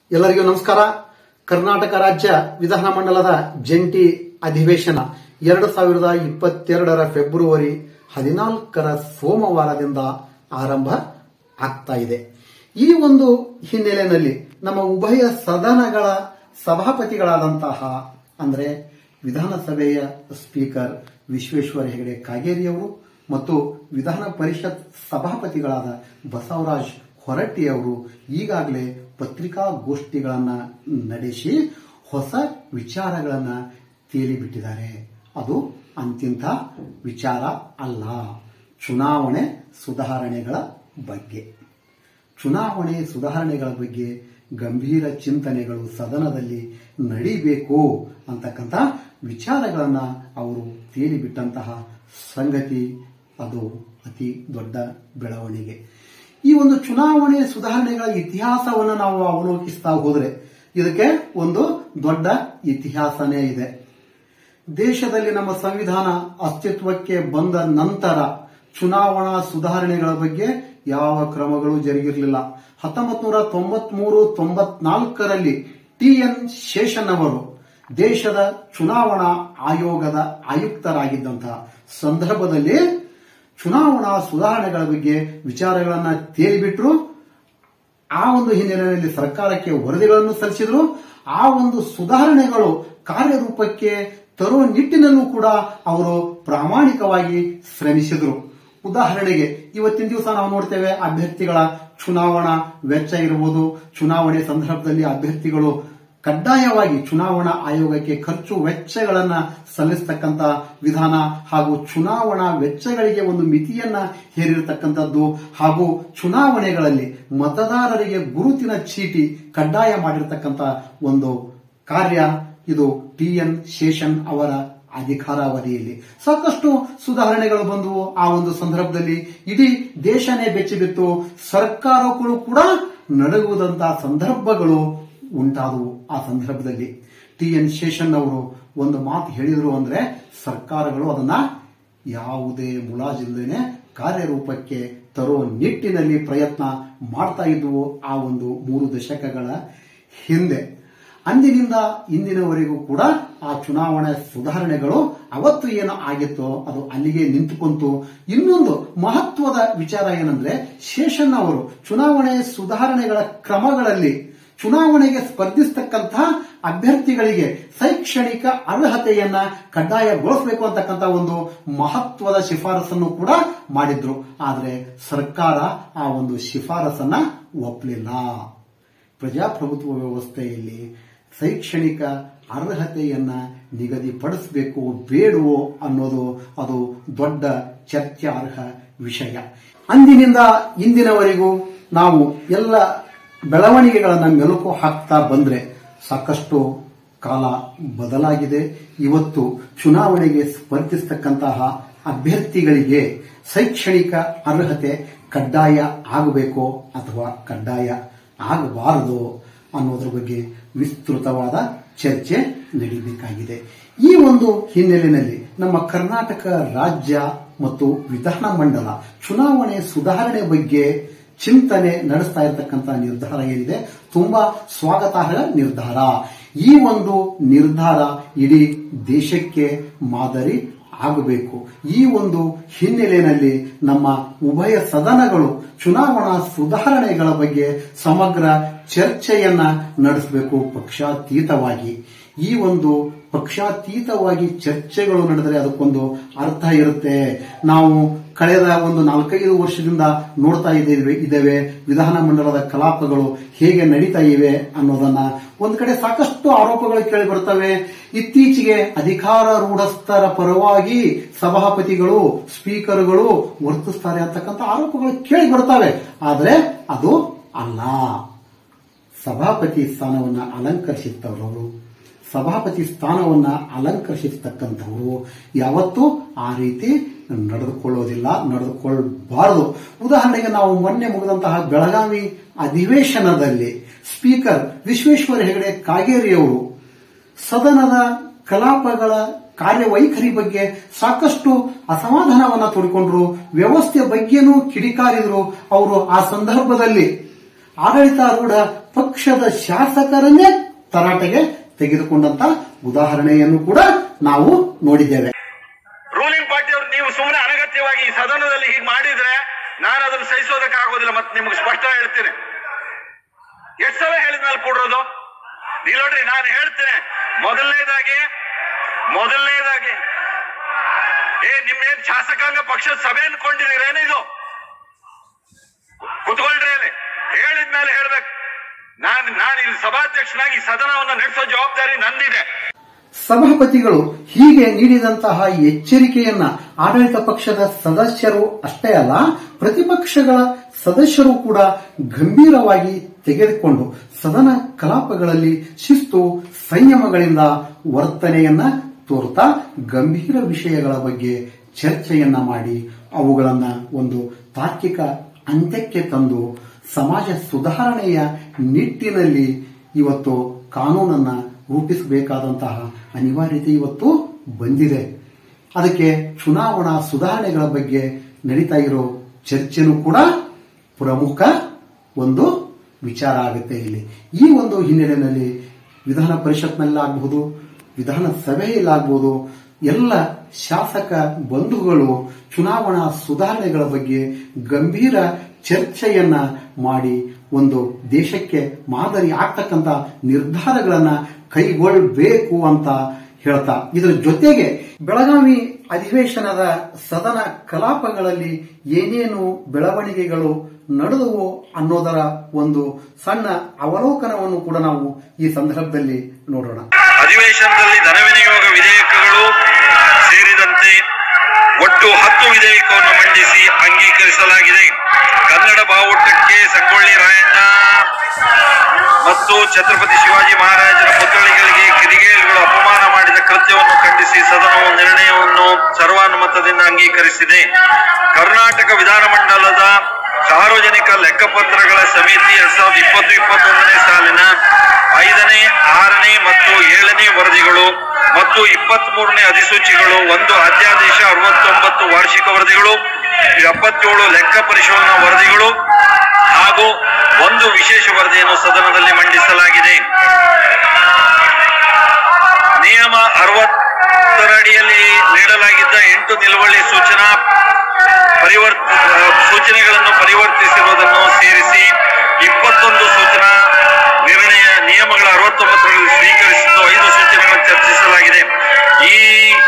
ಎಲ್ಲರಿಗೂ ನಮಸ್ಕಾರ ಕರ್ನಾಟಕ ರಾಜ್ಯ ವಿಧಾನಮಂಡಲದ ಜಂಟಿ ಅಧಿವೇಶನ ಎರಡು ಸಾವಿರದ ಇಪ್ಪತ್ತೆರಡರ ಫೆಬ್ರವರಿ ಹದಿನಾಲ್ಕರ ಸೋಮವಾರದಿಂದ ಆರಂಭ ಆಗ್ತಾ ಇದೆ ಈ ಒಂದು ಹಿನ್ನೆಲೆಯಲ್ಲಿ ನಮ್ಮ ಉಭಯ ಸದನಗಳ ಸಭಾಪತಿಗಳಾದಂತಹ ಅಂದ್ರೆ ವಿಧಾನಸಭೆಯ ಸ್ಪೀಕರ್ ವಿಶ್ವೇಶ್ವರ ಹೆಗಡೆ ಕಾಗೇರಿಯವರು ಮತ್ತು ವಿಧಾನ ಪರಿಷತ್ ಸಭಾಪತಿಗಳಾದ ಬಸವರಾಜ್ ಹೊರಟ್ಟಿಯವರು ಈಗಾಗಲೇ ಪತ್ರಿಕಾಗೋಷ್ಠಿಗಳನ್ನ ನಡೆಸಿ ಹೊಸ ವಿಚಾರಗಳನ್ನ ತೇಲಿಬಿಟ್ಟಿದ್ದಾರೆ ಅದು ಅಂತಿಂತ ವಿಚಾರ ಅಲ್ಲ ಚುನಾವಣೆ ಸುಧಾರಣೆಗಳ ಬಗ್ಗೆ ಚುನಾವಣೆ ಸುಧಾರಣೆಗಳ ಬಗ್ಗೆ ಗಂಭೀರ ಚಿಂತನೆಗಳು ಸದನದಲ್ಲಿ ನಡೀಬೇಕು ಅಂತಕ್ಕಂಥ ವಿಚಾರಗಳನ್ನ ಅವರು ತೇಲಿಬಿಟ್ಟಂತಹ ಸಂಗತಿ ಅದು ಅತಿ ದೊಡ್ಡ ಬೆಳವಣಿಗೆ ಈ ಒಂದು ಚುನಾವಣೆ ಸುಧಾರಣೆಗಳ ಇತಿಹಾಸವನ್ನು ನಾವು ಅವಲೋಕಿಸ್ತಾ ಹೋದ್ರೆ ಇದಕ್ಕೆ ಒಂದು ದೊಡ್ಡ ಇತಿಹಾಸನೇ ಇದೆ ದೇಶದಲ್ಲಿ ನಮ್ಮ ಸಂವಿಧಾನ ಅಸ್ತಿತ್ವಕ್ಕೆ ಬಂದ ನಂತರ ಚುನಾವಣಾ ಸುಧಾರಣೆಗಳ ಬಗ್ಗೆ ಯಾವ ಕ್ರಮಗಳು ಜರುಗಿರಲಿಲ್ಲ ಹತ್ತೊಂಬತ್ ನೂರ ತೊಂಬತ್ಮೂರು ತೊಂಬತ್ನಾಲ್ಕರಲ್ಲಿ ಟಿ ಎನ್ ಶೇಷನ್ ಅವರು ದೇಶದ ಚುನಾವಣಾ ಆಯೋಗದ ಆಯುಕ್ತರಾಗಿದ್ದಂತಹ ಸಂದರ್ಭದಲ್ಲಿ ಚುನಾವಣಾ ಸುಧಾರಣೆಗಳ ಬಗ್ಗೆ ವಿಚಾರಗಳನ್ನ ತೇಲಿಬಿಟ್ರು ಆ ಒಂದು ಹಿನ್ನೆಲೆಯಲ್ಲಿ ಸರ್ಕಾರಕ್ಕೆ ವರದಿಗಳನ್ನು ಸಲ್ಲಿಸಿದ್ರು ಆ ಒಂದು ಸುಧಾರಣೆಗಳು ಕಾರ್ಯರೂಪಕ್ಕೆ ತರುವ ನಿಟ್ಟಿನಲ್ಲೂ ಕೂಡ ಅವರು ಪ್ರಾಮಾಣಿಕವಾಗಿ ಶ್ರಮಿಸಿದ್ರು ಉದಾಹರಣೆಗೆ ಇವತ್ತಿನ ದಿವಸ ನಾವು ನೋಡ್ತೇವೆ ಅಭ್ಯರ್ಥಿಗಳ ಚುನಾವಣಾ ವೆಚ್ಚ ಇರಬಹುದು ಚುನಾವಣೆ ಸಂದರ್ಭದಲ್ಲಿ ಅಭ್ಯರ್ಥಿಗಳು ಕಡ್ಡಾಯವಾಗಿ ಚುನಾವಣಾ ಆಯೋಗಕ್ಕೆ ಖರ್ಚು ವೆಚ್ಚಗಳನ್ನ ಸಲ್ಲಿಸತಕ್ಕಂತ ವಿಧಾನ ಹಾಗೂ ಚುನಾವಣಾ ವೆಚ್ಚಗಳಿಗೆ ಒಂದು ಮಿತಿಯನ್ನ ಹೇರಿರತಕ್ಕಂಥದ್ದು ಹಾಗೂ ಚುನಾವಣೆಗಳಲ್ಲಿ ಮತದಾರರಿಗೆ ಗುರುತಿನ ಚೀಟಿ ಕಡ್ಡಾಯ ಮಾಡಿರತಕ್ಕಂತ ಒಂದು ಕಾರ್ಯ ಇದು ಟಿ ಎನ್ ಶೇಷನ್ ಅವರ ಅಧಿಕಾರಾವಧಿಯಲ್ಲಿ ಸಾಕಷ್ಟು ಸುಧಾರಣೆಗಳು ಬಂದವು ಆ ಒಂದು ಸಂದರ್ಭದಲ್ಲಿ ಇಡೀ ದೇಶನೇ ಬೆಚ್ಚಿಬಿತ್ತು ಸರ್ಕಾರಗಳು ಕೂಡ ನಡುಗುವುದಂತಹ ಸಂದರ್ಭಗಳು ಉಂಟಾದವು ಆ ಸಂದರ್ಭದಲ್ಲಿ ಟಿ ಎನ್ ಶೇಷನ್ ಅವರು ಒಂದು ಮಾತು ಹೇಳಿದ್ರು ಅಂದ್ರೆ ಸರ್ಕಾರಗಳು ಅದನ್ನ ಯಾವುದೇ ಮುಲಾಜಿಲ್ಲದೇನೆ ಕಾರ್ಯರೂಪಕ್ಕೆ ತರೋ ನಿಟ್ಟಿನಲ್ಲಿ ಪ್ರಯತ್ನ ಮಾಡ್ತಾ ಇದ್ವು ಆ ಒಂದು ಮೂರು ದಶಕಗಳ ಹಿಂದೆ ಅಂದಿನಿಂದ ಇಂದಿನವರೆಗೂ ಕೂಡ ಆ ಚುನಾವಣೆ ಸುಧಾರಣೆಗಳು ಅವತ್ತು ಏನು ಆಗಿತ್ತೋ ಅದು ಅಲ್ಲಿಗೆ ನಿಂತುಕೊಂತು ಇನ್ನೊಂದು ಮಹತ್ವದ ವಿಚಾರ ಏನಂದ್ರೆ ಶೇಷನ್ ಅವರು ಚುನಾವಣೆ ಸುಧಾರಣೆಗಳ ಕ್ರಮಗಳಲ್ಲಿ ಚುನಾವಣೆಗೆ ಸ್ಪರ್ಧಿಸತಕ್ಕಂತಹ ಅಭ್ಯರ್ಥಿಗಳಿಗೆ ಶೈಕ್ಷಣಿಕ ಅರ್ಹತೆಯನ್ನ ಕಡ್ಡಾಯಗೊಳಿಸಬೇಕು ಅಂತಕ್ಕಂಥ ಒಂದು ಮಹತ್ವದ ಶಿಫಾರಸನ್ನು ಕೂಡ ಮಾಡಿದ್ರು ಆದರೆ ಸರ್ಕಾರ ಆ ಒಂದು ಶಿಫಾರಸನ್ನ ಒಪ್ಪಲಿಲ್ಲ ಪ್ರಜಾಪ್ರಭುತ್ವ ವ್ಯವಸ್ಥೆಯಲ್ಲಿ ಶೈಕ್ಷಣಿಕ ಅರ್ಹತೆಯನ್ನ ನಿಗದಿಪಡಿಸಬೇಕು ಬೇಡವೋ ಅನ್ನೋದು ಅದು ದೊಡ್ಡ ಚರ್ಚಾರ್ಹ ವಿಷಯ ಅಂದಿನಿಂದ ಇಂದಿನವರೆಗೂ ನಾವು ಎಲ್ಲ ಬೆಳವಣಿಗೆಗಳನ್ನ ಮೆಲುಕು ಹಾಕ್ತಾ ಬಂದ್ರೆ ಸಾಕಷ್ಟು ಕಾಲ ಬದಲಾಗಿದೆ ಇವತ್ತು ಚುನಾವಣೆಗೆ ಸ್ಪರ್ಧಿಸತಕ್ಕಂತಹ ಅಭ್ಯರ್ಥಿಗಳಿಗೆ ಶೈಕ್ಷಣಿಕ ಅರ್ಹತೆ ಕಡ್ಡಾಯ ಆಗಬೇಕೋ ಅಥವಾ ಕಡ್ಡಾಯ ಆಗಬಾರದು ಅನ್ನೋದ್ರ ಬಗ್ಗೆ ವಿಸ್ತೃತವಾದ ಚರ್ಚೆ ನಡೀಬೇಕಾಗಿದೆ ಈ ಒಂದು ಹಿನ್ನೆಲೆಯಲ್ಲಿ ನಮ್ಮ ಕರ್ನಾಟಕ ರಾಜ್ಯ ಮತ್ತು ವಿಧಾನಮಂಡಲ ಚುನಾವಣೆ ಸುಧಾರಣೆ ಬಗ್ಗೆ ಚಿಂತನೆ ನಡೆಸ್ತಾ ಇರತಕ್ಕಂತ ನಿರ್ಧಾರ ಏನಿದೆ ತುಂಬಾ ಸ್ವಾಗತಾರ್ಹ ನಿರ್ಧಾರ ಈ ಒಂದು ನಿರ್ಧಾರ ಇಡೀ ದೇಶಕ್ಕೆ ಮಾದರಿ ಆಗಬೇಕು ಈ ಒಂದು ಹಿನ್ನೆಲೆಯಲ್ಲಿ ನಮ್ಮ ಉಭಯ ಸದನಗಳು ಚುನಾವಣಾ ಸುಧಾರಣೆಗಳ ಬಗ್ಗೆ ಸಮಗ್ರ ಚರ್ಚೆಯನ್ನ ನಡೆಸಬೇಕು ಪಕ್ಷಾತೀತವಾಗಿ ಈ ಒಂದು ಪಕ್ಷಾತೀತವಾಗಿ ಚರ್ಚೆಗಳು ನಡೆದರೆ ಅದಕ್ಕೊಂದು ಅರ್ಥ ಇರುತ್ತೆ ನಾವು ಕಳೆದ ಒಂದು ನಾಲ್ಕೈದು ವರ್ಷದಿಂದ ನೋಡ್ತಾ ಇದ್ದೇವೆ ಇದ್ದೇವೆ ವಿಧಾನಮಂಡಲದ ಕಲಾಪಗಳು ಹೇಗೆ ನಡೀತಾ ಇವೆ ಅನ್ನೋದನ್ನ ಒಂದ್ ಕಡೆ ಸಾಕಷ್ಟು ಆರೋಪಗಳು ಕೇಳಿ ಬರ್ತವೆ ಇತ್ತೀಚೆಗೆ ಅಧಿಕಾರಾರೂಢಸ್ಥರ ಪರವಾಗಿ ಸಭಾಪತಿಗಳು ಸ್ಪೀಕರ್ಗಳು ವರ್ತಿಸ್ತಾರೆ ಅಂತಕ್ಕಂಥ ಆರೋಪಗಳು ಕೇಳಿ ಬರ್ತವೆ ಆದರೆ ಅದು ಅಲ್ಲ ಸಭಾಪತಿ ಸ್ಥಾನವನ್ನ ಅಲಂಕರಿಸಿದ್ದವರು ಸಭಾಪತಿ ಸ್ಥಾನವನ್ನ ಅಲಂಕರಿಸಿರ್ತಕ್ಕಂಥವರು ಯಾವತ್ತೂ ಆ ರೀತಿ ನಡೆದುಕೊಳ್ಳೋದಿಲ್ಲ ನಡೆದುಕೊಳ್ಳಬಾರದು ಉದಾಹರಣೆಗೆ ನಾವು ಮೊನ್ನೆ ಮುಗಿದಂತಹ ಬೆಳಗಾವಿ ಅಧಿವೇಶನದಲ್ಲಿ ಸ್ಪೀಕರ್ ವಿಶ್ವೇಶ್ವರ ಹೆಗಡೆ ಕಾಗೇರಿಯವರು ಸದನದ ಕಲಾಪಗಳ ಕಾರ್ಯವೈಖರಿ ಬಗ್ಗೆ ಸಾಕಷ್ಟು ಅಸಮಾಧಾನವನ್ನ ತೋಡಿಕೊಂಡ್ರು ವ್ಯವಸ್ಥೆ ಬಗ್ಗೆನೂ ಕಿಡಿಕಾರಿದ್ರು ಅವರು ಆ ಸಂದರ್ಭದಲ್ಲಿ ಆಡಳಿತಾರೂಢ ಪಕ್ಷದ ಶಾಸಕರನ್ನೇ ತರಾಟೆಗೆ ತೆಗೆದುಕೊಂಡಂತ ಉದಾಹರಣೆಯನ್ನು ಕೂಡ ನಾವು ನೋಡಿದ್ದೇವೆ ರೂಲಿಂಗ್ ಪಾರ್ಟಿ ಅವರು ನೀವು ಸುಮ್ಮನೆ ಅನಗತ್ಯವಾಗಿ ಈ ಸದನದಲ್ಲಿ ಹೀಗೆ ಮಾಡಿದ್ರೆ ನಾನು ಅದನ್ನು ಸಹಿಸೋದಕ್ಕೆ ಆಗೋದಿಲ್ಲ ಮತ್ತೆ ನಿಮ್ಗೆ ಸ್ಪಷ್ಟ ಹೇಳ್ತೀನಿ ಎಷ್ಟು ಸಲ ಹೇಳಿದ್ಮೇಲೆ ಕೊಡ್ರೋದು ನೀವು ನೋಡ್ರಿ ನಾನು ಹೇಳ್ತೇನೆ ಮೊದಲನೇದಾಗಿ ಮೊದಲನೇದಾಗಿ ಏ ನಿಮ್ಮೇನ್ ಶಾಸಕಾಂಗ ಪಕ್ಷದ ಸಭೆ ಅನ್ಕೊಂಡಿದ್ದೀರೇನಿದು ಕುತ್ಕೊಳ್ರಿ ಅಲ್ಲಿ ಹೇಳಿದ್ಮೇಲೆ ಹೇಳ್ಬೇಕು ನಾನು ನಾನು ಇಲ್ಲಿ ಸಭಾಧ್ಯಕ್ಷನಾಗಿ ಈ ಸದನವನ್ನು ನಡೆಸೋ ಜವಾಬ್ದಾರಿ ನಂದಿದೆ ಸಭಾಪತಿಗಳು ಹೀಗೆ ನೀಡಿದಂತಹ ಎಚ್ಚರಿಕೆಯನ್ನ ಆಡಳಿತ ಪಕ್ಷದ ಸದಸ್ಯರು ಅಷ್ಟೇ ಅಲ್ಲ ಪ್ರತಿಪಕ್ಷಗಳ ಸದಸ್ಯರು ಕೂಡ ಗಂಭೀರವಾಗಿ ತೆಗೆದುಕೊಂಡು ಸದನ ಕಲಾಪಗಳಲ್ಲಿ ಶಿಸ್ತು ಸಂಯಮಗಳಿಂದ ವರ್ತನೆಯನ್ನ ತೋರುತ್ತಾ ಗಂಭೀರ ವಿಷಯಗಳ ಬಗ್ಗೆ ಚರ್ಚೆಯನ್ನ ಮಾಡಿ ಅವುಗಳನ್ನ ಒಂದು ತಾರ್ಕಿಕ ಅಂತ್ಯಕ್ಕೆ ತಂದು ಸಮಾಜ ಸುಧಾರಣೆಯ ನಿಟ್ಟಿನಲ್ಲಿ ಇವತ್ತು ಕಾನೂನನ್ನ ರೂಪಿಸಬೇಕಾದಂತಹ ಅನಿವಾರ್ಯತೆ ಇವತ್ತು ಬಂದಿದೆ ಅದಕ್ಕೆ ಚುನಾವಣಾ ಸುಧಾರಣೆಗಳ ಬಗ್ಗೆ ನಡೀತಾ ಇರೋ ಚರ್ಚೆನೂ ಕೂಡ ಪ್ರಮುಖ ಒಂದು ವಿಚಾರ ಆಗುತ್ತೆ ಇಲ್ಲಿ ಈ ಒಂದು ಹಿನ್ನೆಲೆಯಲ್ಲಿ ವಿಧಾನ ಪರಿಷತ್ನಲ್ಲಾಗಬಹುದು ವಿಧಾನಸಭೆಯಲ್ಲಾಗಬಹುದು ಎಲ್ಲ ಶಾಸಕ ಬಂಧುಗಳು ಚುನಾವಣಾ ಸುಧಾರಣೆಗಳ ಬಗ್ಗೆ ಗಂಭೀರ ಚರ್ಚೆಯನ್ನ ಮಾಡಿ ಒಂದು ದೇಶಕ್ಕೆ ಮಾದರಿ ಆಗ್ತಕ್ಕಂಥ ನಿರ್ಧಾರಗಳನ್ನ ಕೈಗೊಳ್ಳಬೇಕು ಅಂತ ಹೇಳ್ತಾ ಇದರ ಜೊತೆಗೆ ಬೆಳಗಾವಿ ಅಧಿವೇಶನದ ಸದನ ಕಲಾಪಗಳಲ್ಲಿ ಏನೇನು ಬೆಳವಣಿಗೆಗಳು ನಡೆದವು ಅನ್ನೋದರ ಒಂದು ಸಣ್ಣ ಅವಲೋಕನವನ್ನು ಕೂಡ ನಾವು ಈ ಸಂದರ್ಭದಲ್ಲಿ ನೋಡೋಣ ಅಧಿವೇಶನದಲ್ಲಿ ಧನ ವಿನಿಯೋಗ ವಿಧೇಯಕಗಳು ಸೇರಿದಂತೆ ಒಟ್ಟು ಹತ್ತು ವಿಧೇಯಕವನ್ನು ಮಂಡಿಸಿ ಅಂಗೀಕರಿಸಲಾಗಿದೆ ಕನ್ನಡ ಬಾವುಟಕ್ಕೆ ಸಂಗೊಳ್ಳಿ ರಾಯಣ್ಣ ಮತ್ತು ಛತ್ರಪತಿ ಶಿವಾಜಿ ಮಹಾರಾಜರ ಪುತ್ಥಳಿಗಳಿಗೆ ಕಿಡಿಗೇಡಿಗಳು ಅಪಮಾನ ಮಾಡಿದ ಕೃತ್ಯವನ್ನು ಖಂಡಿಸಿ ಸದನವು ನಿರ್ಣಯವನ್ನು ಸರ್ವಾನುಮತದಿಂದ ಅಂಗೀಕರಿಸಿದೆ ಕರ್ನಾಟಕ ವಿಧಾನಮಂಡಲದ ಸಾರ್ವಜನಿಕ ಲೆಕ್ಕಪತ್ರಗಳ ಸಮಿತಿ ಎರಡ್ ಸಾವಿರದ ಇಪ್ಪತ್ತು ಇಪ್ಪತ್ತೊಂದನೇ ಸಾಲಿನ ಐದನೇ ಆರನೇ ಮತ್ತು ಏಳನೇ ವರದಿಗಳು ಮತ್ತು ಇಪ್ಪತ್ತ್ ಮೂರನೇ ಅಧಿಸೂಚಿಗಳು ಒಂದು ಅಧ್ಯಾದೇಶ ಅರವತ್ತೊಂಬತ್ತು ವಾರ್ಷಿಕ ವರದಿಗಳು ಎಪ್ಪತ್ತೇಳು ಲೆಕ್ಕ ಪರಿಶೋಧನಾ ವರದಿಗಳು ಹಾಗೂ ಒಂದು ವಿಶೇಷ ವರದಿಯನ್ನು ಸದನದಲ್ಲಿ ಮಂಡಿಸಲಾಗಿದೆ ನಿಯಮ ಅರವತ್ತರ ಅಡಿಯಲ್ಲಿ ನೀಡಲಾಗಿದ್ದ ಎಂಟು ನಿಲುವಳಿ ಸೂಚನಾ ಪರಿವರ್ತ ಸೂಚನೆಗಳನ್ನು ಪರಿವರ್ತಿಸಿರುವುದನ್ನು ಸೇರಿಸಿ ಇಪ್ಪತ್ತೊಂದು ಸೂಚನಾ ನಿರ್ಣಯ ನಿಯಮಗಳ ಅರವತ್ತೊಂಬತ್ತರಲ್ಲಿ ಸ್ವೀಕರಿಸಿದ್ದು ಐದು ಸೂಚನೆಗಳನ್ನು ಚರ್ಚಿಸಲಾಗಿದೆ ಈ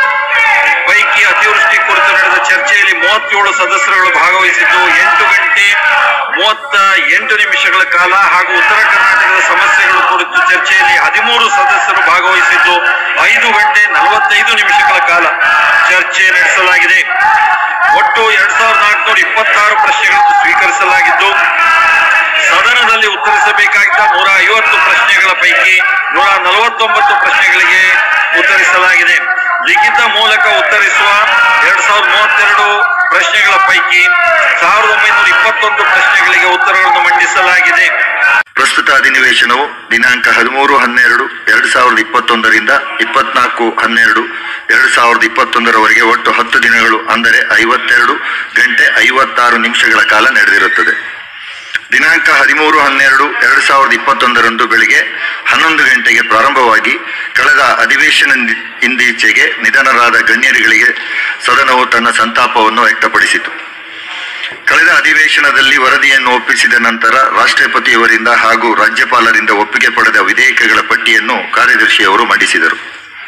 ಪೈಕಿ ಅತಿವೃಷ್ಟಿ ಕುರಿತು ನಡೆದ ಚರ್ಚೆಯಲ್ಲಿ ಮೂವತ್ತೇಳು ಸದಸ್ಯರುಗಳು ಭಾಗವಹಿಸಿದ್ದು ಎಂಟು ಗಂಟೆ ಮೂವತ್ತ ಎಂಟು ನಿಮಿಷಗಳ ಕಾಲ ಹಾಗೂ ಉತ್ತರ ಕರ್ನಾಟಕದ ಸಮಸ್ಯೆಗಳ ಕುರಿತು ಚರ್ಚೆಯಲ್ಲಿ ಹದಿಮೂರು ಸದಸ್ಯರು ಭಾಗವಹಿಸಿದ್ದು ಐದು ಗಂಟೆ ನಲವತ್ತೈದು ನಿಮಿಷಗಳ ಕಾಲ ಚರ್ಚೆ ನಡೆಸಲಾಗಿದೆ ಒಟ್ಟು ಎರಡ್ ಸಾವಿರದ ನಾಲ್ಕುನೂರ ಇಪ್ಪತ್ತಾರು ಪ್ರಶ್ನೆಗಳನ್ನು ಸ್ವೀಕರಿಸಲಾಗಿದ್ದು ಸದನದಲ್ಲಿ ಉತ್ತರಿಸಬೇಕಾಗಿದ್ದ ನೂರ ಐವತ್ತು ಪ್ರಶ್ನೆಗಳ ಪೈಕಿ ನೂರ ನಲವತ್ತೊಂಬತ್ತು ಪ್ರಶ್ನೆಗಳಿಗೆ ಉತ್ತರಿಸಲಾಗಿದೆ ಲಿಖಿತ ಮೂಲಕ ಉತ್ತರಿಸುವ ಎರಡ್ ಸಾವಿರದ ಮೂವತ್ತೆರಡು ಪ್ರಶ್ನೆಗಳ ಪೈಕಿ ಸಾವಿರದ ಒಂಬೈನೂರ ಇಪ್ಪತ್ತೊಂದು ಪ್ರಶ್ನೆಗಳಿಗೆ ಉತ್ತರಗಳನ್ನು ಮಂಡಿಸಲಾಗಿದೆ ಪ್ರಸ್ತುತ ಅಧಿವೇಶನವು ದಿನಾಂಕ ಹದಿಮೂರು ಹನ್ನೆರಡು ಎರಡು ಸಾವಿರದ ಇಪ್ಪತ್ತೊಂದರಿಂದ ಇಪ್ಪತ್ನಾಲ್ಕು ಹನ್ನೆರಡು ಎರಡು ಸಾವಿರದ ಇಪ್ಪತ್ತೊಂದರವರೆಗೆ ಒಟ್ಟು ಹತ್ತು ದಿನಗಳು ಅಂದರೆ ಐವತ್ತೆರಡು ಗಂಟೆ ಐವತ್ತಾರು ನಿಮಿಷಗಳ ಕಾಲ ನಡೆದಿರುತ್ತದೆ ದಿನಾಂಕ ಹದಿಮೂರು ಹನ್ನೆರಡು ಎರಡು ಸಾವಿರದ ಇಪ್ಪತ್ತೊಂದರಂದು ಬೆಳಿಗ್ಗೆ ಹನ್ನೊಂದು ಗಂಟೆಗೆ ಪ್ರಾರಂಭವಾಗಿ ಕಳೆದ ಅಧಿವೇಶನ ಇಂದೀಚೆಗೆ ನಿಧನರಾದ ಗಣ್ಯರುಗಳಿಗೆ ಸದನವು ತನ್ನ ಸಂತಾಪವನ್ನು ವ್ಯಕ್ತಪಡಿಸಿತು ಕಳೆದ ಅಧಿವೇಶನದಲ್ಲಿ ವರದಿಯನ್ನು ಒಪ್ಪಿಸಿದ ನಂತರ ರಾಷ್ಟ್ರಪತಿಯವರಿಂದ ಹಾಗೂ ರಾಜ್ಯಪಾಲರಿಂದ ಒಪ್ಪಿಗೆ ಪಡೆದ ವಿಧೇಯಕಗಳ ಪಟ್ಟಿಯನ್ನು ಕಾರ್ಯದರ್ಶಿಯವರು ಮಂಡಿಸಿದರು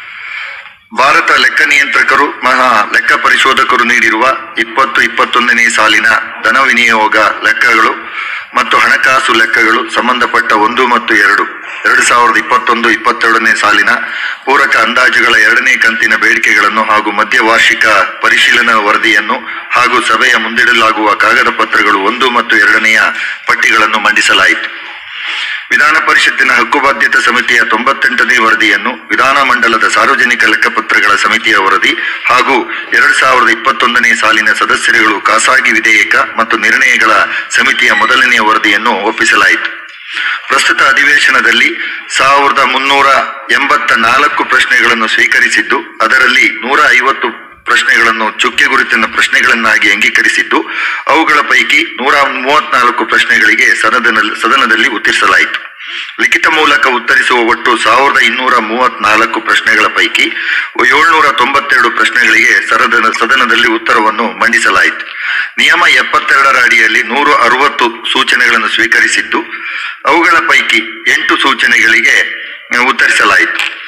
ಭಾರತ ಲೆಕ್ಕ ನಿಯಂತ್ರಕರು ಮಹಾ ಲೆಕ್ಕ ಪರಿಶೋಧಕರು ನೀಡಿರುವ ಇಪ್ಪತ್ತು ಇಪ್ಪತ್ತೊಂದನೇ ಸಾಲಿನ ಧನ ವಿನಿಯೋಗ ಲೆಕ್ಕಗಳು ಮತ್ತು ಹಣಕಾಸು ಲೆಕ್ಕಗಳು ಸಂಬಂಧಪಟ್ಟ ಒಂದು ಮತ್ತು ಎರಡು ಎರಡು ಸಾವಿರದ ಇಪ್ಪತ್ತೊಂದು ಇಪ್ಪತ್ತೆರಡನೇ ಸಾಲಿನ ಪೂರಕ ಅಂದಾಜುಗಳ ಎರಡನೇ ಕಂತಿನ ಬೇಡಿಕೆಗಳನ್ನು ಹಾಗೂ ಮಧ್ಯವಾರ್ಷಿಕ ಪರಿಶೀಲನಾ ವರದಿಯನ್ನು ಹಾಗೂ ಸಭೆಯ ಮುಂದಿಡಲಾಗುವ ಕಾಗದ ಪತ್ರಗಳು ಒಂದು ಮತ್ತು ಎರಡನೆಯ ಪಟ್ಟಿಗಳನ್ನು ಮಂಡಿಸಲಾಯಿತು ವಿಧಾನ ಪರಿಷತ್ತಿನ ಹಕ್ಕುಬಾಧ್ಯತಾ ಸಮಿತಿಯ ತೊಂಬತ್ತೆಂಟನೇ ವರದಿಯನ್ನು ವಿಧಾನ ಮಂಡಲದ ಸಾರ್ವಜನಿಕ ಲೆಕ್ಕಪತ್ರಗಳ ಸಮಿತಿಯ ವರದಿ ಹಾಗೂ ಎರಡ್ ಸಾವಿರದ ಇಪ್ಪತ್ತೊಂದನೇ ಸಾಲಿನ ಸದಸ್ಯರುಗಳು ಖಾಸಗಿ ವಿಧೇಯಕ ಮತ್ತು ನಿರ್ಣಯಗಳ ಸಮಿತಿಯ ಮೊದಲನೆಯ ವರದಿಯನ್ನು ಒಪ್ಪಿಸಲಾಯಿತು ಪ್ರಸ್ತುತ ಅಧಿವೇಶನದಲ್ಲಿ ಸಾವಿರದ ಮುನ್ನೂರ ಎಂಬತ್ತ ನಾಲ್ಕು ಪ್ರಶ್ನೆಗಳನ್ನು ಸ್ವೀಕರಿಸಿದ್ದು ಅದರಲ್ಲಿ ನೂರ ಐವತ್ತು ಪ್ರಶ್ನೆಗಳನ್ನು ಚುಕ್ಕೆ ಗುರುತಿನ ಪ್ರಶ್ನೆಗಳನ್ನಾಗಿ ಅಂಗೀಕರಿಸಿದ್ದು ಅವುಗಳ ಪೈಕಿ ನೂರ ಮೂವತ್ನಾಲ್ಕು ಪ್ರಶ್ನೆಗಳಿಗೆ ಸದನ ಸದನದಲ್ಲಿ ಉತ್ತರಿಸಲಾಯಿತು ಲಿಖಿತ ಮೂಲಕ ಉತ್ತರಿಸುವ ಒಟ್ಟು ಸಾವಿರದ ಇನ್ನೂರ ಮೂವತ್ನಾಲ್ಕು ಪ್ರಶ್ನೆಗಳ ಪೈಕಿ ಏಳ್ನೂರ ತೊಂಬತ್ತೆರಡು ಪ್ರಶ್ನೆಗಳಿಗೆ ಸದನ ಸದನದಲ್ಲಿ ಉತ್ತರವನ್ನು ಮಂಡಿಸಲಾಯಿತು ನಿಯಮ ಎಪ್ಪತ್ತೆರಡರ ಅಡಿಯಲ್ಲಿ ನೂರ ಅರವತ್ತು ಸೂಚನೆಗಳನ್ನು ಸ್ವೀಕರಿಸಿದ್ದು ಅವುಗಳ ಪೈಕಿ ಎಂಟು ಸೂಚನೆಗಳಿಗೆ ಉತ್ತರಿಸಲಾಯಿತು